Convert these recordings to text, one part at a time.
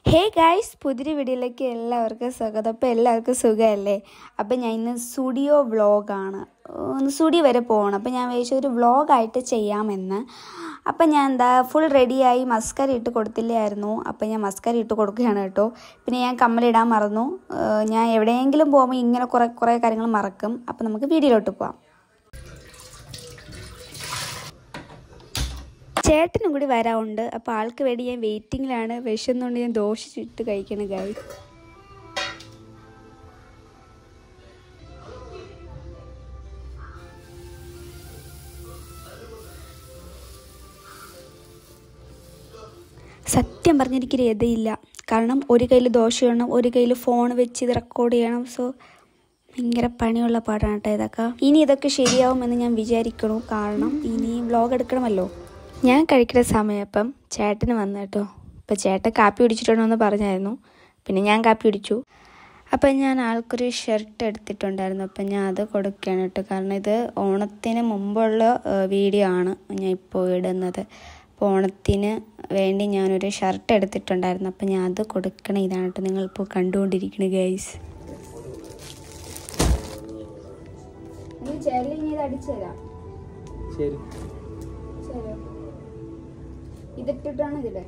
hey guys പുതിയ വീഡിയോയിലേക്ക് എല്ലാവർക്കും സ്വാഗതം അപ്പോൾ എല്ലാവർക്കും സുഖമല്ലേ അപ്പം ഞാൻ ഇന്ന് സ്റ്റുഡിയോ വ്ളോഗാണ് ഒന്ന് സ്റ്റുഡിയോ വരെ പോകണം അപ്പം ഞാൻ വിചാരിച്ചു ഒരു വ്ളോഗായിട്ട് ചെയ്യാമെന്ന് അപ്പം ഞാൻ എന്താ ഫുൾ റെഡിയായി മസ്കര ഇട്ട് കൊടുത്തില്ലായിരുന്നു അപ്പം ഞാൻ മസ്കര ഇട്ട് കൊടുക്കുകയാണ് കേട്ടോ പിന്നെ ഞാൻ കമ്മലിടാൻ മറന്നു ഏഹ് ഞാൻ എവിടെയെങ്കിലും പോകുമ്പോൾ ഇങ്ങനെ കുറേ കുറേ കാര്യങ്ങൾ മറക്കും അപ്പം നമുക്ക് വീഡിയോയിലോട്ട് പോവാം ചേട്ടനും കൂടി വരാറുണ്ട് അപ്പോൾ ആൾക്ക് വേണ്ടി ഞാൻ വെയിറ്റിങ്ങിലാണ് വിശന്നുകൊണ്ട് ഞാൻ ദോശ ചുട്ട് കഴിക്കണം ഗായ് സത്യം പറഞ്ഞെനിക്ക് രതയില്ല കാരണം ഒരു കയ്യിൽ ദോശ വേണം ഒരു കയ്യിൽ ഫോൺ വെച്ച് ഇത് റെക്കോർഡ് ചെയ്യണം സോ ഭയങ്കര പണിയുള്ള പാടാണ് കേട്ടോ ഇതൊക്കെ ഇനി ഇതൊക്കെ ശരിയാവുമെന്ന് ഞാൻ വിചാരിക്കണു കാരണം ഇനി വ്ലോഗ് എടുക്കണമല്ലോ ഞാൻ കഴിക്കുന്ന സമയം അപ്പം ചേട്ടന് വന്നു കേട്ടോ അപ്പം ചേട്ടൻ കാപ്പി കുടിച്ചിട്ടുണ്ടോ പറഞ്ഞായിരുന്നു പിന്നെ ഞാൻ കാപ്പി കുടിച്ചു അപ്പം ഞാൻ ആൾക്കൊരു ഷർട്ട് എടുത്തിട്ടുണ്ടായിരുന്നു അപ്പം ഞാൻ അത് കൊടുക്കുകയാണ് കേട്ടോ കാരണം ഇത് ഓണത്തിന് മുമ്പുള്ള വീഡിയോ ആണ് ഞാൻ ഇപ്പോൾ ഇടുന്നത് അപ്പോൾ ഓണത്തിന് വേണ്ടി ഞാനൊരു ഷർട്ട് എടുത്തിട്ടുണ്ടായിരുന്നു അപ്പം ഞാൻ അത് കൊടുക്കണ ഇതാണ് കേട്ടോ നിങ്ങളിപ്പോൾ കണ്ടുകൊണ്ടിരിക്കുന്നത് ഗൈസ് അടിച്ചുതരാം ശരി ശരി ഇതിട്ടിട്ടാണ് ഇതില്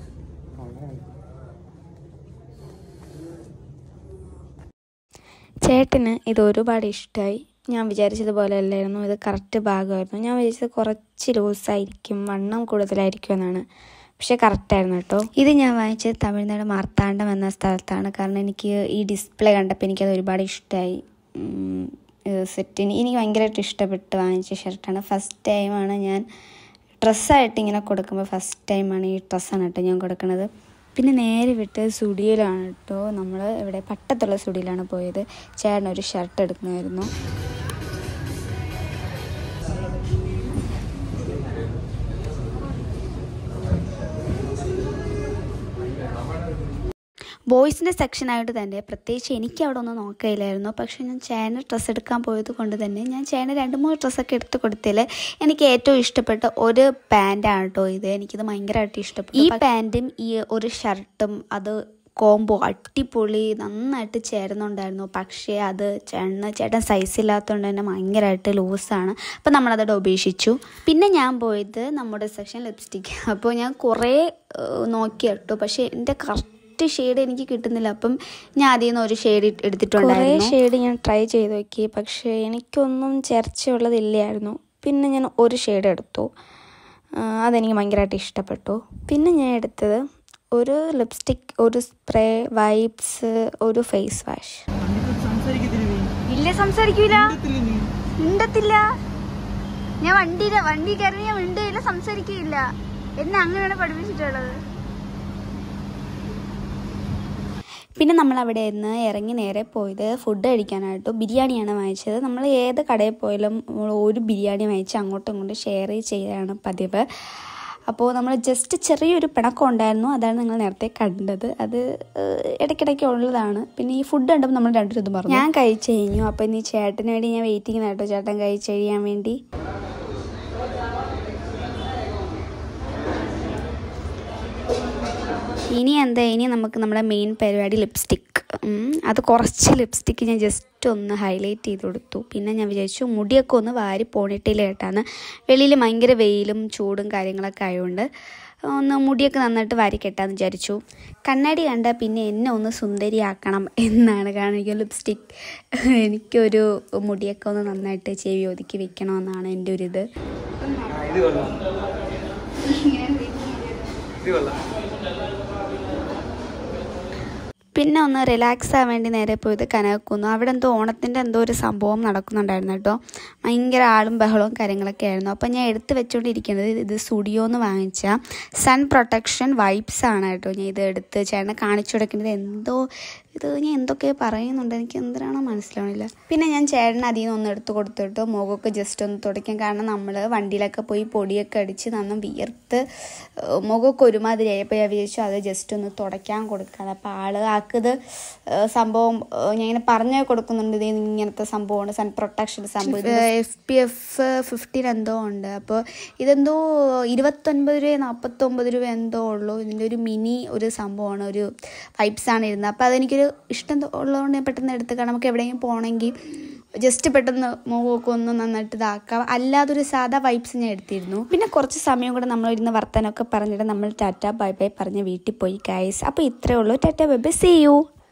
ചേട്ടന് ഇത് ഒരുപാട് ഇഷ്ടമായി ഞാൻ വിചാരിച്ചതുപോലെ അല്ലായിരുന്നു ഇത് കറക്റ്റ് ഭാഗമായിരുന്നു ഞാൻ വിചാരിച്ചത് കുറച്ച് ലൂസായിരിക്കും വണ്ണം കൂടുതലായിരിക്കും എന്നാണ് പക്ഷേ കറക്റ്റായിരുന്നു കേട്ടോ ഇത് ഞാൻ വാങ്ങിച്ചത് തമിഴ്നാട് മാർത്താണ്ഡം എന്ന സ്ഥലത്താണ് കാരണം എനിക്ക് ഈ ഡിസ്പ്ലേ കണ്ടപ്പോൾ എനിക്കത് ഒരുപാട് ഇഷ്ടമായി സെറ്റിന് എനിക്ക് ഭയങ്കരമായിട്ട് ഇഷ്ടപ്പെട്ട് വാങ്ങിച്ച ഷർട്ടാണ് ഫസ്റ്റ് ടൈമാണ് ഞാൻ ഡ്രസ്സായിട്ട് ഇങ്ങനെ കൊടുക്കുമ്പോൾ ഫസ്റ്റ് ടൈമാണ് ഈ ഡ്രസ്സാണ് കേട്ടോ ഞാൻ കൊടുക്കുന്നത് പിന്നെ നേരെ വിട്ട് സ്റ്റുഡിയോയിലാണ് കേട്ടോ നമ്മൾ ഇവിടെ പട്ടത്തുള്ള സ്റ്റുഡിയോയിലാണ് പോയത് ചേട്ടൻ ഒരു ഷർട്ട് എടുക്കണമായിരുന്നു ബോയ്സിൻ്റെ സെക്ഷനായിട്ട് തന്നെ പ്രത്യേകിച്ച് എനിക്ക് അവിടെ ഒന്നും നോക്കിയില്ലായിരുന്നു പക്ഷേ ഞാൻ ചേന ഡ്രസ്സ് എടുക്കാൻ പോയത് കൊണ്ട് തന്നെ ഞാൻ ചേന രണ്ട് മൂന്ന് ഡ്രസ്സൊക്കെ എടുത്ത് കൊടുത്തതിൽ എനിക്ക് ഏറ്റവും ഇഷ്ടപ്പെട്ട ഒരു പാൻറ്റാണ് കേട്ടോ ഇത് എനിക്കിത് ഭയങ്കരമായിട്ട് ഇഷ്ടപ്പെട്ടു ഈ പാൻറ്റും ഈ ഒരു ഷർട്ടും അത് കോംബോ അടിപൊളി നന്നായിട്ട് ചേരുന്നുണ്ടായിരുന്നു പക്ഷേ അത് ചേട്ടന് ചേട്ടൻ സൈസ് ഇല്ലാത്തതുകൊണ്ട് തന്നെ ഭയങ്കരമായിട്ട് ലൂസാണ് അപ്പോൾ നമ്മളതോടെ ഉപേക്ഷിച്ചു പിന്നെ ഞാൻ പോയത് നമ്മുടെ സെക്ഷൻ ലിപ്സ്റ്റിക് അപ്പോൾ ഞാൻ കുറേ നോക്കി കേട്ടോ പക്ഷേ എൻ്റെ കറക്റ്റ് ഷെയ്ഡ് എനിക്ക് കിട്ടുന്നില്ല അപ്പം ഞാൻ അതിൽ നിന്ന് ഒരു ഷെയ്ഡ് എടുത്തിട്ടുണ്ടായിരുന്നു ഷെയ്ഡ് ഞാൻ ട്രൈ ചെയ്ത് നോക്കി പക്ഷേ എനിക്കൊന്നും ചേർച്ചയുള്ളതില്ലായിരുന്നു പിന്നെ ഞാൻ ഒരു ഷെയ്ഡ് എടുത്തു അതെനിക്ക് ഭയങ്കരമായിട്ട് ഇഷ്ടപ്പെട്ടു പിന്നെ ഞാൻ എടുത്തത് ഒരു ലിപ്സ്റ്റിക് ഒരു സ്പ്രേ വൈപ്സ് ഒരു ഫേസ് വാഷ് ഇല്ല സംസാരിക്കൂല മിണ്ടത്തില്ല ഞാൻ വണ്ടിയില വണ്ടി കയറി ഞാൻ മിണ്ടയില്ല സംസാരിക്കില്ല എന്നെ അങ്ങനെയാണ് പഠിപ്പിച്ചിട്ടുള്ളത് പിന്നെ നമ്മൾ അവിടെ നിന്ന് ഇറങ്ങി നേരെ പോയത് ഫുഡ് കഴിക്കാനായിട്ട് ബിരിയാണിയാണ് വാങ്ങിച്ചത് നമ്മൾ ഏത് കടയിൽ പോയാലും നമ്മൾ ഒരു ബിരിയാണി വാങ്ങിച്ച് അങ്ങോട്ടും ഇങ്ങോട്ടും ഷെയർ ചെയ്യാണ് പതിവ് അപ്പോൾ നമ്മൾ ജസ്റ്റ് ചെറിയൊരു പിണക്കം ഉണ്ടായിരുന്നു അതാണ് നിങ്ങൾ നേരത്തെ കണ്ടത് അത് ഇടയ്ക്കിടയ്ക്ക് ഉള്ളതാണ് പിന്നെ ഈ ഫുഡ് കണ്ടപ്പോൾ നമ്മൾ രണ്ടു ഇത് പറഞ്ഞു ഞാൻ കഴിച്ചു കഴിഞ്ഞു അപ്പോൾ ഇനി ചേട്ടന് വേണ്ടി ഞാൻ വെയിറ്റിംഗ് കേട്ടോ ചേട്ടൻ കഴിച്ചു കഴിയാൻ വേണ്ടി ഇനി എന്താ ഇനി നമുക്ക് നമ്മുടെ മെയിൻ പരിപാടി ലിപ്സ്റ്റിക് അത് കുറച്ച് ലിപ്സ്റ്റിക്ക് ഞാൻ ജസ്റ്റ് ഒന്ന് ഹൈലൈറ്റ് ചെയ്ത് കൊടുത്തു പിന്നെ ഞാൻ വിചാരിച്ചു മുടിയൊക്കെ ഒന്ന് വാരി പോണിട്ടില്ല കേട്ടാണ് വെളിയിൽ ഭയങ്കര വെയിലും ചൂടും കാര്യങ്ങളൊക്കെ ആയതുകൊണ്ട് ഒന്ന് മുടിയൊക്കെ നന്നായിട്ട് വാരി കെട്ടാന്ന് വിചാരിച്ചു കണ്ണാടി കണ്ടാൽ പിന്നെ എന്നെ ഒന്ന് സുന്ദരിയാക്കണം എന്നാണ് കാരണം എനിക്ക് ലിപ്സ്റ്റിക് എനിക്കൊരു മുടിയൊക്കെ ഒന്ന് നന്നായിട്ട് ചെവി ഒതുക്കി വെക്കണമെന്നാണ് എൻ്റെ ഒരു ഇത് ഇത് കൊള്ളാം ഇത് കൊള്ളാം പിന്നെ ഒന്ന് റിലാക്സ് ആവാൻ വേണ്ടി നേരെ പോയത് കനകക്കുന്നു അവിടെ എന്തോ ഓണത്തിൻ്റെ എന്തോ ഒരു സംഭവം നടക്കുന്നുണ്ടായിരുന്നു കേട്ടോ ഭയങ്കര ആളും ബഹളവും കാര്യങ്ങളൊക്കെ ആയിരുന്നു അപ്പം ഞാൻ എടുത്ത് വെച്ചുകൊണ്ടിരിക്കുന്നത് ഇത് സ്റ്റുഡിയോ എന്ന് വാങ്ങിച്ച സൺ പ്രൊട്ടക്ഷൻ വൈബ്സ് ആണ് കേട്ടോ ഞാൻ ഇത് എടുത്ത് ചേട്ടനെ കാണിച്ചു കൊടുക്കുന്നത് എന്തോ ഇത് ഞാൻ എന്തൊക്കെ പറയുന്നുണ്ട് എനിക്ക് എന്തിനാണോ മനസ്സിലാവണില്ല പിന്നെ ഞാൻ ചേട്ടന് അതിൽ നിന്ന് ഒന്ന് എടുത്ത് കൊടുത്തിട്ട് മുഖമൊക്കെ ജസ്റ്റ് ഒന്ന് തുടയ്ക്കാം കാരണം നമ്മൾ വണ്ടിയിലൊക്കെ പോയി പൊടിയൊക്കെ അടിച്ച് നന്ന വിയർത്ത് മുഖമൊക്കെ ഒരുമാതിരി ആയപ്പോൾ ഞാൻ വിചാരിച്ചു അത് ജസ്റ്റ് ഒന്ന് തുടയ്ക്കാൻ കൊടുക്കാം അപ്പോൾ ആൾ ആ ആൾക്കിത് ഏഹ്, സംഭവം ഏഹ്, ഞാൻ ഇങ്ങനെ പറഞ്ഞു കൊടുക്കുന്നുണ്ട് ഇത് ഇങ്ങനത്തെ സംഭവമാണ് സൺ പ്രൊട്ടക്ഷൻ സംഭവം എഫ് പി എഫ് ഫിഫ്റ്റീൻ എന്തോ ഉണ്ട് അപ്പോൾ ഇതെന്തോ ഇരുപത്തൊൻപത് രൂപ നാൽപ്പത്തൊമ്പത് രൂപ എന്തോ ഉള്ളൂ ഇതിൻ്റെ ഒരു മിനി ഒരു സംഭവമാണ് ഒരു വൈബ്സ് ആണ് ഇരുന്നത് അപ്പോൾ അതെനിക്കൊരു ഇഷ്ടം തോ- ഉള്ളതുകൊണ്ട് ഞാൻ പെട്ടെന്ന് എടുത്ത് കാരണം നമുക്ക് എവിടെയെങ്കിലും പോകണമെങ്കിൽ ജസ്റ്റ് പെട്ടെന്ന് മുഖമൊക്കെ ഒന്ന് നന്നായിട്ട് ഇതാക്കാം അല്ലാതൊരു സാധാ വൈബ്സ് ഞാൻ എടുത്തിരുന്നു പിന്നെ കുറച്ച് സമയം കൂടെ നമ്മൾ ഇരുന്ന് വർത്തനമൊക്കെ പറഞ്ഞിട്ട് നമ്മൾ ടാറ്റ ബൈ ബൈ പറഞ്ഞ് വീട്ടിൽ പോയി ഗൈസ് അപ്പോൾ ഇത്രയേ ഉള്ളൂ tata bye bye see U